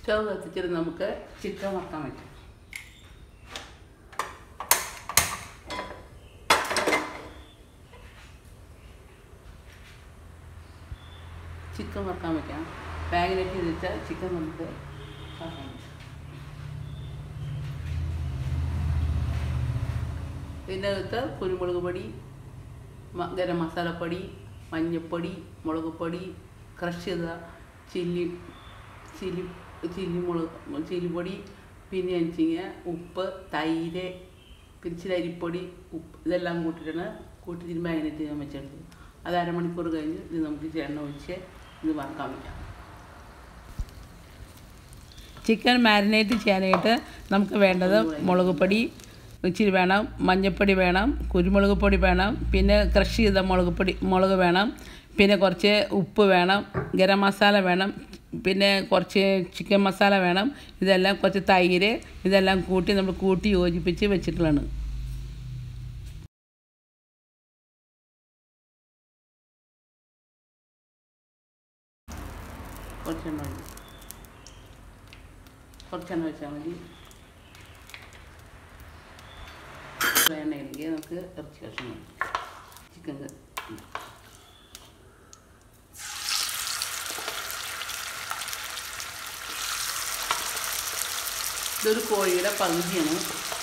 Stove കത്തിച്ചിട്ട് നമുക്ക് chicken വറക്കാൻ പറ്റും ചിക്കൻ വറക്കാൻ വയ്ക്കാം പാനിലേക്ക് വെച്ചാൽ ചിക്കൻ നമുക്ക് വറക്കാൻ പറ്റും ഇതിനകത്ത് കുരുമുളക് പൊടി മ- ഗരം മസാലപ്പൊടി മഞ്ഞൾപ്പൊടി മുളക് പൊടി ക്രഷ് ചെയ്ത ചില്ലി ചില്ലി ചില്ലി മുളക് ചില്ലി പൊടി പിന്നെ വെച്ചിങ്ങ ഉപ്പ് തൈര് പിന്നെ ഇച്ചിരി അരിപ്പൊടി ഉപ്പ് ഇതെല്ലാം കൂട്ടിയിട്ടാണ് കൂട്ടിയിട്ട് മാഗ്നേറ്റ് ചെയ്യാൻ വെച്ചെടുത്തത് അത് അരമണിക്കൂർ കഴിഞ്ഞ് ഇത് നമുക്ക് ഇച്ചിരി എണ്ണ ഒഴിച്ച് ഇത് വറക്കാൻ വയ്ക്കാം ചിക്കൻ മാരിനേറ്റ് ചെയ്യാനായിട്ട് നമുക്ക് വേണ്ടത് മുളക് പൊടി ഇച്ചിരി വേണം മഞ്ഞൾപ്പൊടി വേണം കുരുമുളക് പൊടി വേണം പിന്നെ ക്രഷ് ചെയ്ത മുളക് പൊടി മുളക് വേണം പിന്നെ കുറച്ച് ഉപ്പ് വേണം ഗരം മസാല വേണം പിന്നെ കുറച്ച് ചിക്കൻ മസാല വേണം ഇതെല്ലാം കുറച്ച് തൈര് ഇതെല്ലാം കൂട്ടി നമ്മൾ കൂട്ടി യോജിപ്പിച്ച് വെച്ചിട്ടുള്ളതാണ് കുറച്ചെണ്ണ മതി കുറച്ചെണ്ണ വെച്ചാൽ മതി എണ്ണയിലേക്ക് നമുക്ക് ഇറച്ചി കഷ്ണം ചിക്കൻ ഇതൊരു കോഴിയുടെ പകുതിയാണ്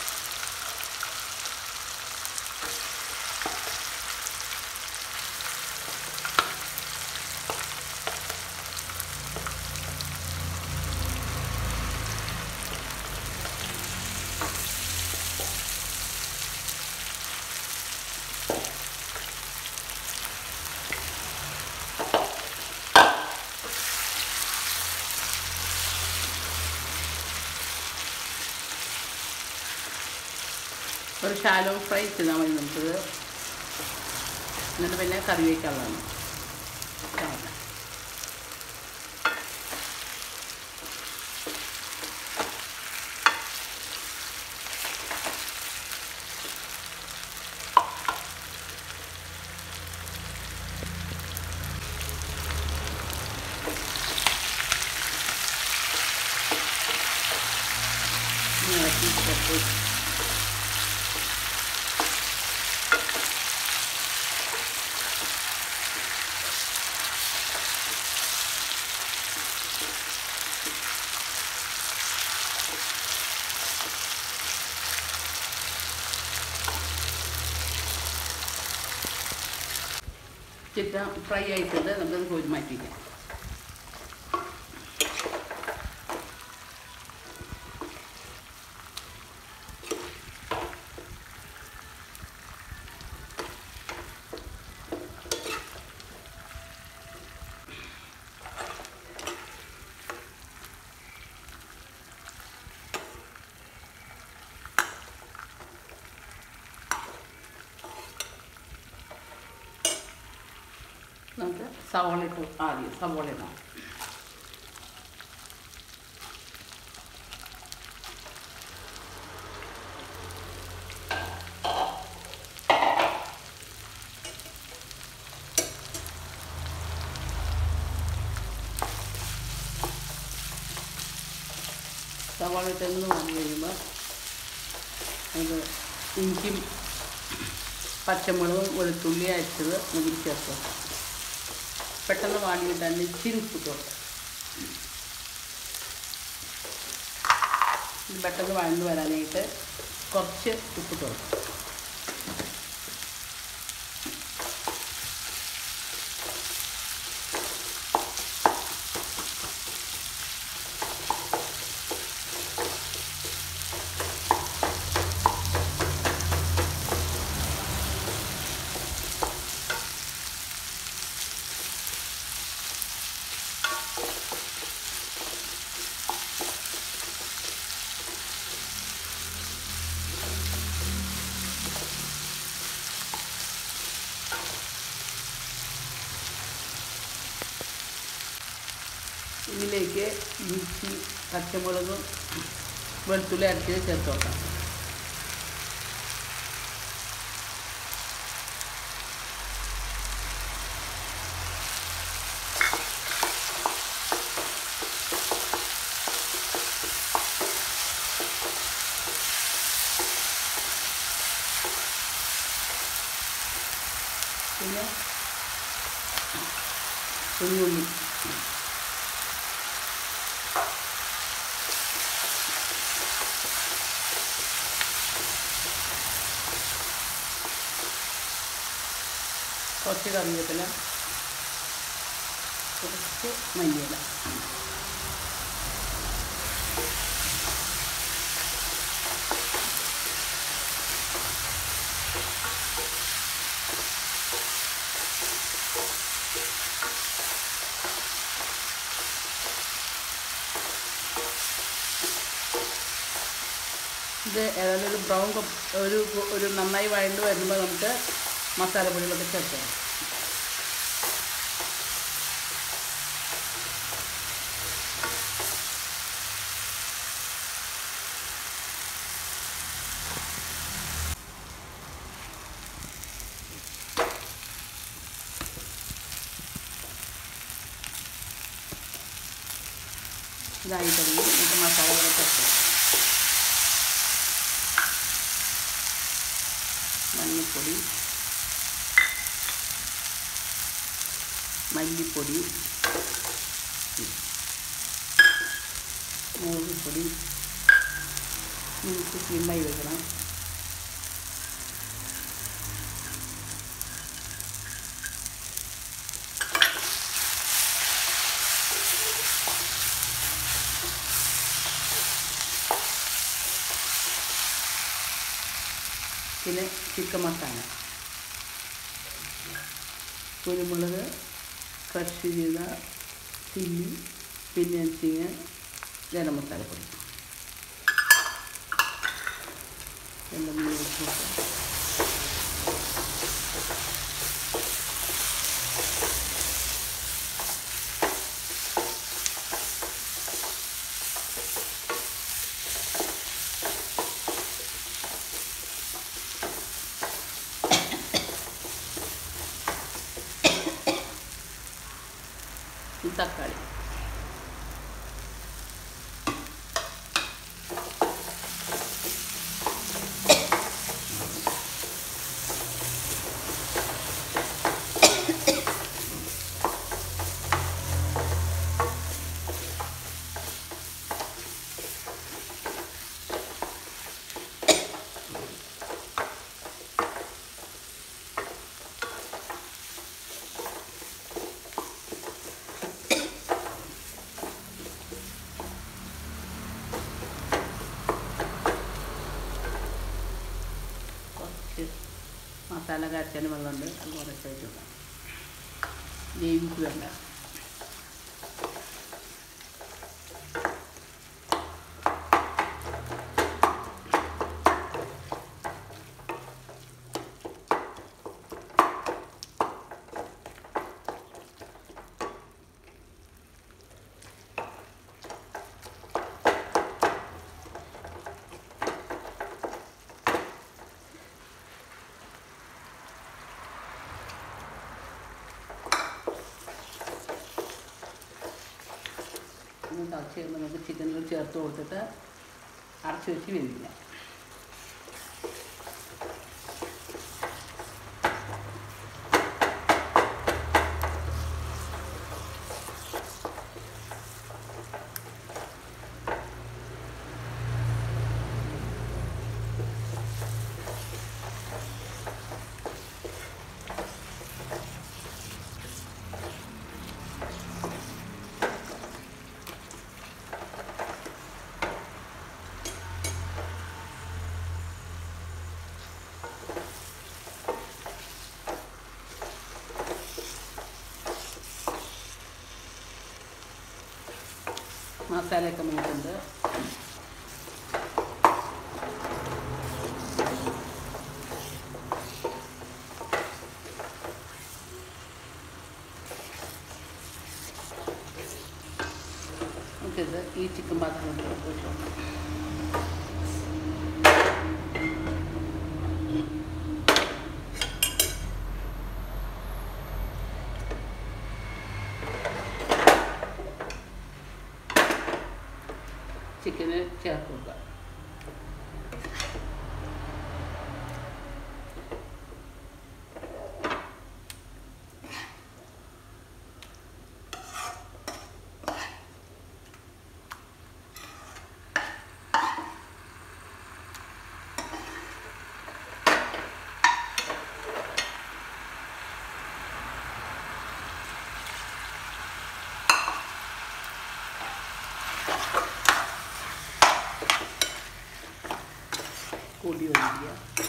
ഒരു ഷാലോ ഫ്രൈ ചെയ്താൽ മതി നമുക്കിത് എന്നിട്ട് പിന്നെ കറി വയ്ക്കാനുള്ളതാണ് ഇതാണ്. ഇനി ഇളക്കി ചേർത്ത് ചിക്കൻ ഫ്രൈ ആയിട്ടുണ്ട് നമുക്കത് കോരി മാറ്റി വയ്ക്കാം നമുക്ക് സവോള ഇട്ട് ആദ്യം സവോള ഇടാം സവാള ഇട്ടെന്ന് വന്നു കഴിയുമ്പോൾ അത് ഇഞ്ചിയും പച്ചമുളകും വെളുത്തുള്ളി അരച്ചത് നമുക്ക് ചേർത്ത് വെക്കാം പെട്ടെന്ന് വാടി തന്നെ ഇച്ചിരി ഉപ്പിട്ട് കൊടുക്കാം ഇത് പെട്ടെന്ന് വഴന്ന് വരാനായിട്ട് കുറച്ച് ഉപ്പിട്ട് കൊടുക്കാം ഇതിലേക്ക് ഇഞ്ചി പച്ചമുളകും വെളുത്തുള്ളി അരച്ചത് ചേർത്ത് വെക്കാം കുഞ്ഞുള്ളി കുറച്ച് കറിവേപ്പില കുറച്ച് മല്ലിയില ഇത് ഏതായാലും ഒരു ബ്രൗൺ കപ്പ് ഒരു ഒരു നന്നായി വഴണ്ട് വരുമ്പോൾ നമുക്ക് മസാലപ്പൊടികളൊക്കെ ചേർക്കാം ഇതായി തുടങ്ങി നമുക്ക് മസാലകളൊക്കെ ചേർക്കാം മഞ്ഞൾപ്പൊടി മല്ലിപ്പൊടി മുളക് പൊടി നമുക്ക് സിമ്മായി വെക്കണം പിന്നെ ചിക്കൻ മസാല കുരുമുളക് ക്രഷ് ചെയ്ത ചില്ലി പിന്നെ വെച്ചിങ്ങ ഗരം മസാലപ്പൊടി എല്ലാം കൂടി വെച്ച് കൊടുക്കാം. ഈ തക്കാളി കുറച്ച് മസാല കാച്ചാൻ വെള്ളമുണ്ട് അത് കുറച്ചായിട്ട് ഇടാം വേവിക്ക് വേണ്ട ഒന്ന് തിളച്ച് നമുക്ക് ചിക്കനിൽ ചേർത്ത് കൊടുത്തിട്ട് അടച്ച് വെച്ച് വേവിക്കാം മസാലയൊക്കെ മൂട്ടുണ്ട് നമുക്കിത് ഈ ചിക്കൻ പാത്രത്തിലോട്ട് വെച്ച് കൊടുക്കാം ചിക്കന് ചേർത്ത് കൊടുക്കുക കൂട്ടി ഒഴിക്കുക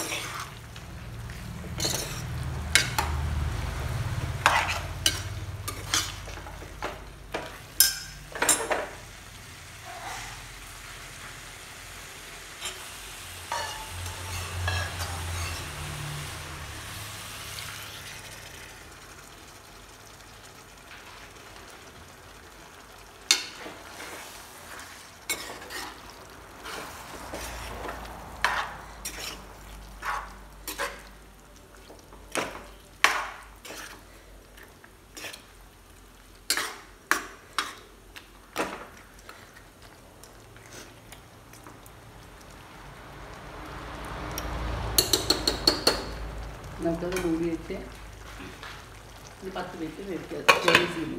നമുക്കത് മൂടി വെച്ച് ഒരു പത്ത് മിനിറ്റ് വെക്കുക ചെറിയ സീമിൽ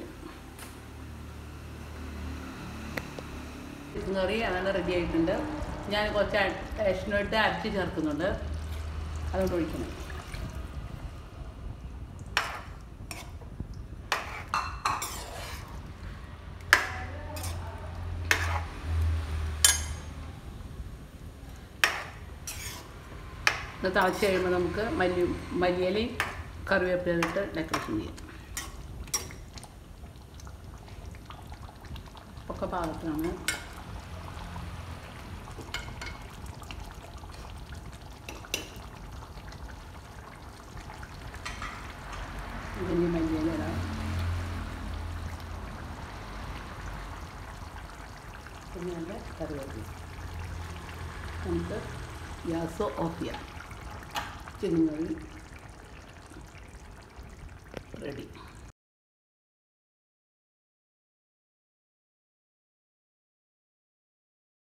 ചിക്കൻ കറി അങ്ങനെ റെഡി ആയിട്ടുണ്ട് ഞാൻ കുറച്ച് അഡീഷണലായിട്ട് അരച്ച് ചേർക്കുന്നുണ്ട് അതുകൊണ്ട് ഒഴിക്കണം ഇത് തിളച്ച് കഴിയുമ്പോൾ നമുക്ക് മല്ലി മല്ലിയിലയും കറിവേപ്പിലയും ഇട്ട് ഡെക്കറേഷൻ ചെയ്യാം ഒക്കെ പാകത്തിനാണ് ഇതിന് മല്ലിയില ഇടാം പിന്നെ അതിൻ്റെ കറിവേപ്പില നമുക്ക് ഗ്യാസ് ഓഫ് ചെയ്യാം ചിക്കൻ കറി